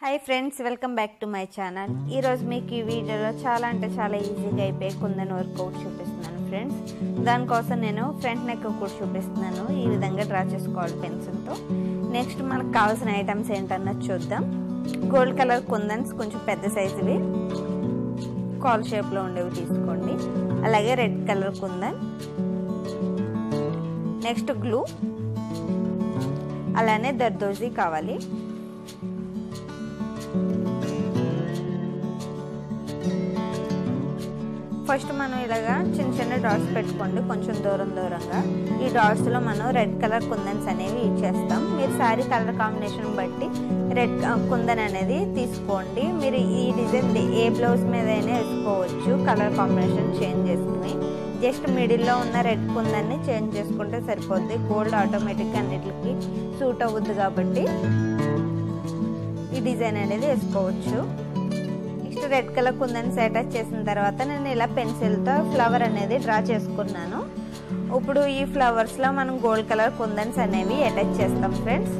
hi friends welcome back to my channel ఈరోజు మీకు ఈ వీడియోలో చాలా అంటే చాలా ఈజీగా అయిపోయి కుందని వర్కౌట్ చూపిస్తున్నాను ఫ్రెండ్స్ దానికోసం నేను ఫ్రంట్ నెక్ కూడా చూపిస్తున్నాను ఈ విధంగా డ్రా చేసుకోవాలి పెన్సిల్తో నెక్స్ట్ మనకు కావాల్సిన ఐటమ్స్ ఏంటన్నది చూద్దాం గోల్డ్ కలర్ కుందన్స్ కొంచెం పెద్ద సైజువి కాల్ షేప్లో ఉండేవి తీసుకోండి అలాగే red colour kundan next glue అలానే దర్దోజీ కావాలి ఫస్ట్ మనం ఇలాగా చిన్న చిన్న డాట్స్ పెట్టుకోండి కొంచెం దూరం దూరంగా ఈ డాట్స్లో మనం రెడ్ కలర్ కుందన్స్ అనేవి ఇచ్చేస్తాం మీరు శారీ కలర్ కాంబినేషన్ బట్టి రెడ్ కుందన్ అనేది తీసుకోండి మీరు ఈ డిజైన్ ఏ బ్లౌజ్ మీద అయినా వేసుకోవచ్చు కలర్ కాంబినేషన్ చేంజ్ చేసుకుని జస్ట్ మిడిల్లో ఉన్న రెడ్ కుందన్ని చేంజ్ చేసుకుంటే సరిపోద్ది గోల్డ్ ఆటోమేటిక్గా అన్నిటికి సూట్ అవ్వద్దు కాబట్టి ఈ డిజైన్ అనేది వేసుకోవచ్చు next red colour kundans attach చేసిన తర్వాత నేను ఇలా పెన్సిల్తో ఫ్లవర్ అనేది డ్రా చేసుకున్నాను ఇప్పుడు ఈ ఫ్లవర్స్లో మనం గోల్డ్ కలర్ కుందన్స్ అనేవి అటాచ్ చేస్తాం ఫ్రెండ్స్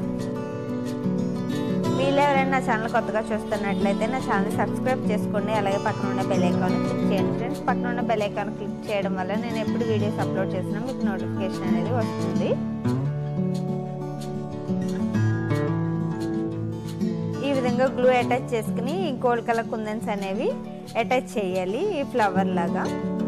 మీరు ఎవరైనా నా ఛానల్ కొత్తగా చూస్తున్నట్లయితే నా ఛానల్ సబ్స్క్రైబ్ చేసుకోండి అలాగే పక్కన ఉన్న బెల్ ఐకాన్ క్లిక్ చేయండి ఫ్రెండ్స్ పక్కన ఉన్న బెల్ ఐకాన్ క్లిక్ చేయడం వల్ల నేను ఎప్పుడు వీడియోస్ అప్లోడ్ చేసినా మీకు నోటిఫికేషన్ అనేది వస్తుంది ఈ విధంగా గ్లూ అటాచ్ చేసుకుని గోల్డ్ కలర్ కుందన్స్ అనేవి అటాచ్ చేయాలి ఈ ఫ్లవర్ లాగా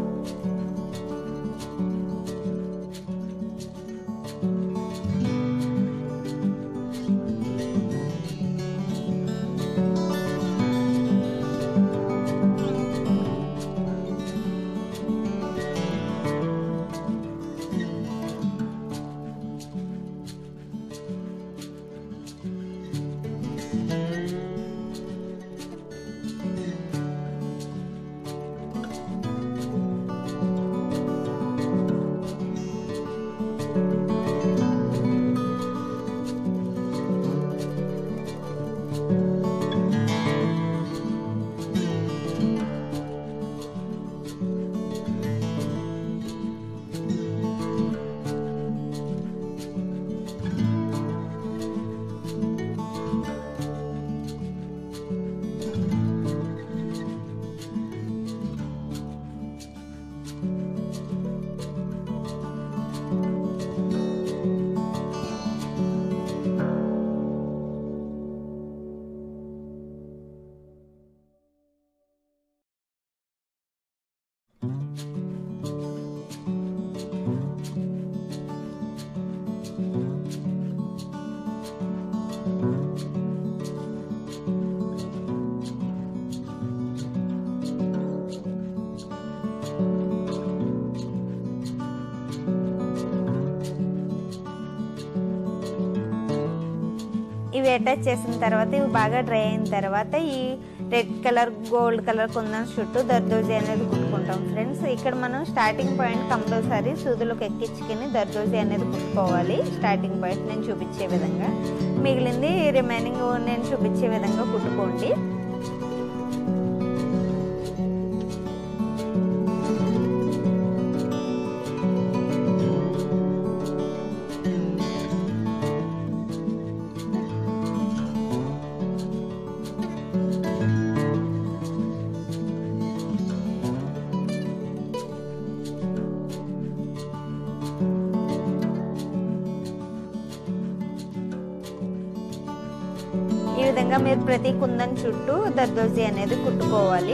ఇవి అటాచ్ చేసిన తర్వాత ఇవి బాగా డ్రై అయిన తర్వాత ఈ red colour gold colour kundan చుట్టూ దర్దోజీ అనేది కుట్టుకుంటాం ఫ్రెండ్స్ ఇక్కడ మనం స్టార్టింగ్ పాయింట్ కంపల్సరీ సూదులకు ఎక్కించుకుని దర్దోజీ అనేది కుట్టుకోవాలి స్టార్టింగ్ పాయింట్ నేను చూపించే విధంగా మిగిలింది రిమైనింగ్ నేను చూపించే విధంగా కుట్టుకోండి ఈ విధంగా మీరు ప్రతి కుందన్ చుట్టూ దర్దోజీ అనేది కుట్టుకోవాలి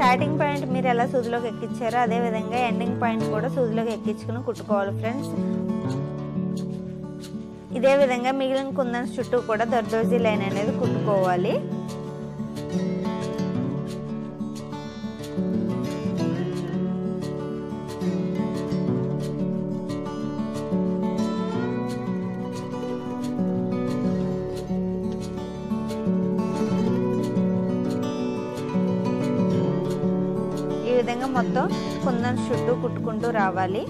స్టార్టింగ్ పాయింట్ మీరు ఎలా సూదిలోకి ఎక్కించారో అదే విధంగా ఎండింగ్ పాయింట్ కూడా సూదిలోకి ఎక్కించుకుని కుట్టుకోవాలి ఫ్రెండ్స్ ఇదే విధంగా మిగిలిన కుందన్స్ చుట్టూ కూడా దర్దోజీ లైన్ అనేది కుట్టుకోవాలి ఈ విధంగా మొత్తం కుందన్స్ చుట్టూ కుట్టుకుంటూ రావాలి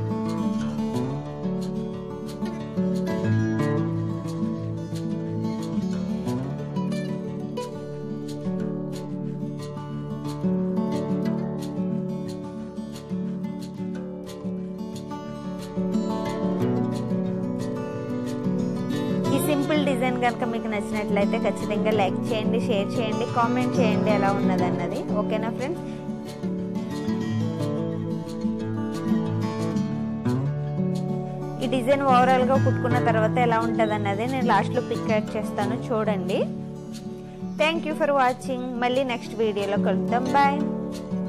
ఈ సింపుల్ డిజైన్ కనుక మీకు నచ్చినట్లయితే ఖచ్చితంగా లైక్ చేయండి షేర్ చేయండి కామెంట్ చేయండి ఎలా ఉన్నదన్నది ఓకేనా ఫ్రెండ్స్ ఈ డిజైన్ ఓవరాల్గా కుట్టుకున్న తర్వాత ఎలా ఉంటుంది అన్నది నేను లాస్ట్లో పిక్ యాడ్ చేస్తాను చూడండి థ్యాంక్ యూ ఫర్ వాచింగ్ మళ్ళీ నెక్స్ట్ వీడియోలో కలుద్దాం బాయ్